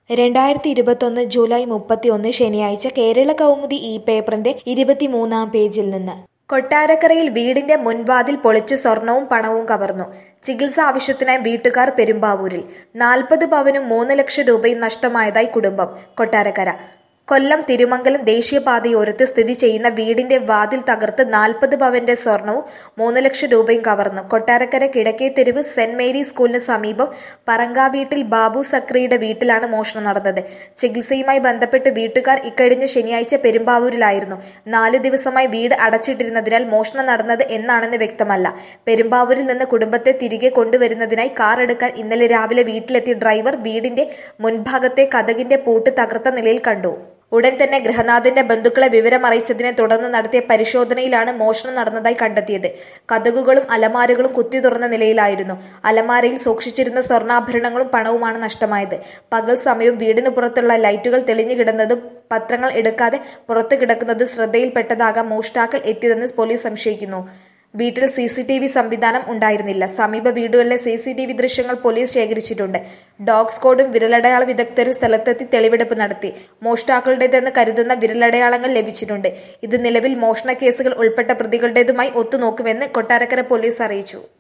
രണ്ടായിരത്തി ഇരുപത്തൊന്ന് ജൂലൈ മുപ്പത്തിയൊന്ന് ശനിയാഴ്ച കേരള കൗമുദി ഈ പേപ്പറിന്റെ ഇരുപത്തിമൂന്നാം പേജിൽ നിന്ന് കൊട്ടാരക്കരയിൽ വീടിന്റെ മുൻവാതിൽ പൊളിച്ച് സ്വർണവും പണവും കവർന്നു ചികിത്സാ ആവശ്യത്തിനായി വീട്ടുകാർ പെരുമ്പാവൂരിൽ നാൽപ്പത് പവനും മൂന്ന് ലക്ഷം രൂപയും നഷ്ടമായതായി കുടുംബം കൊട്ടാരക്കര കൊല്ലം തിരുമംഗലം ദേശീയപാതയോരത്ത് സ്ഥിതി ചെയ്യുന്ന വീടിന്റെ വാതിൽ തകർത്ത് നാൽപ്പത് പവന്റെ സ്വർണവും മൂന്ന് ലക്ഷം രൂപയും കവർന്നു കൊട്ടാരക്കര കിഴക്കേ തെരുവ് സെന്റ് മേരി സ്കൂളിന് സമീപം പറങ്കാവീട്ടിൽ ബാബു സക്രിയുടെ വീട്ടിലാണ് മോഷണം നടന്നത് ചികിത്സയുമായി ബന്ധപ്പെട്ട് വീട്ടുകാർ ഇക്കഴിഞ്ഞ ശനിയാഴ്ച പെരുമ്പാവൂരിലായിരുന്നു നാല് ദിവസമായി വീട് അടച്ചിട്ടിരുന്നതിനാൽ മോഷണം നടന്നത് എന്നാണെന്ന് വ്യക്തമല്ല പെരുമ്പാവൂരിൽ നിന്ന് കുടുംബത്തെ തിരികെ കൊണ്ടുവരുന്നതിനായി കാർ എടുക്കാൻ ഇന്നലെ രാവിലെ വീട്ടിലെത്തിയ ഡ്രൈവർ വീടിന്റെ മുൻഭാഗത്തെ കതകിന്റെ പൂട്ട് തകർത്ത നിലയിൽ കണ്ടു ഉടൻ തന്നെ ഗൃഹനാഥന്റെ ബന്ധുക്കളെ വിവരം അറിയിച്ചതിനെ തുടർന്ന് നടത്തിയ പരിശോധനയിലാണ് മോഷണം നടന്നതായി കണ്ടെത്തിയത് കതകുകളും അലമാരകളും കുത്തി തുറന്ന നിലയിലായിരുന്നു അലമാരയിൽ സൂക്ഷിച്ചിരുന്ന സ്വർണ്ണാഭരണങ്ങളും പണവുമാണ് നഷ്ടമായത് പകൽ സമയവും വീടിന് പുറത്തുള്ള ലൈറ്റുകൾ തെളിഞ്ഞു കിടന്നതും പത്രങ്ങൾ എടുക്കാതെ പുറത്തു കിടക്കുന്നതും ശ്രദ്ധയിൽപ്പെട്ടതാകാം മോഷ്ടാക്കൾ എത്തിയതെന്ന് പോലീസ് സംശയിക്കുന്നു വീട്ടിൽ സി സി ടി വി സംവിധാനം ഉണ്ടായിരുന്നില്ല സമീപ വീടുകളിലെ സി സി ടി വി ദൃശ്യങ്ങൾ പോലീസ് ശേഖരിച്ചിട്ടുണ്ട് ഡോഗ് സ്ക്വാഡും വിരലടയാള വിദഗ്ധരും സ്ഥലത്തെത്തി തെളിവെടുപ്പ് നടത്തി മോഷ്ടാക്കളുടേതെന്ന് കരുതുന്ന വിരലടയാളങ്ങൾ ലഭിച്ചിട്ടുണ്ട് ഇത് നിലവിൽ മോഷണ കേസുകൾ ഉൾപ്പെട്ട പ്രതികളുടേതുമായി ഒത്തുനോക്കുമെന്ന് കൊട്ടാരക്കര പോലീസ് അറിയിച്ചു